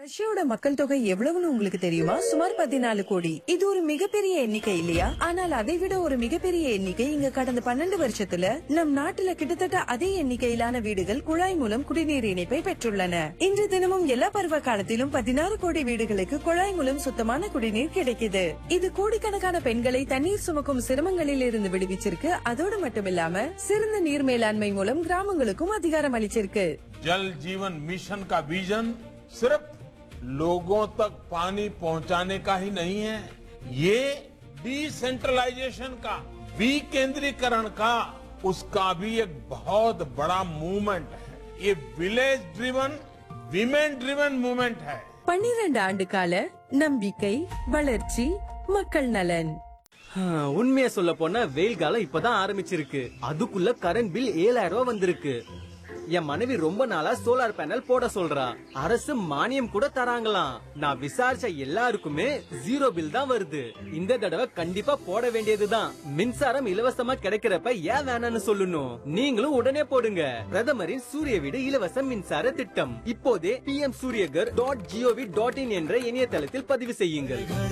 ரஷ்யாவோட மக்கள் தொகை எவ்வளவுன்னு உங்களுக்கு தெரியுமா சுமார் பதினாலு கோடி இது ஒரு மிகப்பெரிய எண்ணிக்கை இல்லையா ஆனால் அதை விட ஒரு மிகப்பெரிய எண்ணிக்கை இங்க கடந்த பன்னெண்டு வருஷத்துல நம் நாட்டுல கிட்டத்தட்ட அதே எண்ணிக்கையிலான வீடுகள் குழாய் மூலம் குடிநீர் இணைப்பை பெற்றுள்ளன இன்று தினமும் எல்லா பருவ காலத்திலும் பதினாறு கோடி வீடுகளுக்கு குழாய் மூலம் சுத்தமான குடிநீர் கிடைக்குது இது கோடிக்கணக்கான பெண்களை தண்ணீர் சுமக்கும் சிரமங்களில் இருந்து விடுவிச்சிருக்கு அதோடு மட்டுமில்லாம சிறந்த நீர் மேலாண்மை மூலம் கிராமங்களுக்கும் அதிகாரம் அளிச்சிருக்கு जल जीवन मिशन का विजन सिर्फ लोगों तक पानी पहुंचाने का ही नहीं है ये डिसेंट्रलाइजेशन का विकेंद्रीकरण का उसका भी एक बहुत बड़ा मूवमेंट है ये village driven women driven movement है பன்னிரண்டு ஆண்டு கால நம்பிக்கை வளர்ச்சி மக்கள் நலன் உண்மையை சொல்ல போனா வெயில் காலம் இப்பதான் ஆரம்பிச்சிருக்கு அதுக்குள்ள கரண்ட் பில் ஏழாயிரம் ரூபாய் வந்திருக்கு என் மனைவி ரொம்ப நாளா சோலார் பேனல் போட சொல்றா அரசு மானியம் கூட தராங்களாம் நான் விசாரிச்ச எல்லாருக்குமே ஜீரோ பில் தான் வருது இந்த தடவை கண்டிப்பா போட வேண்டியதுதான் மின்சாரம் இலவசமா கிடைக்கிறப்ப ஏன் வேணாம்னு சொல்லணும் நீங்களும் உடனே போடுங்க பிரதமரின் சூரிய வீடு இலவச மின்சார திட்டம் இப்போதே P M Suryaghar dot GOV dot in என்ற இணையதளத்தில் பதிவு செய்யுங்கள்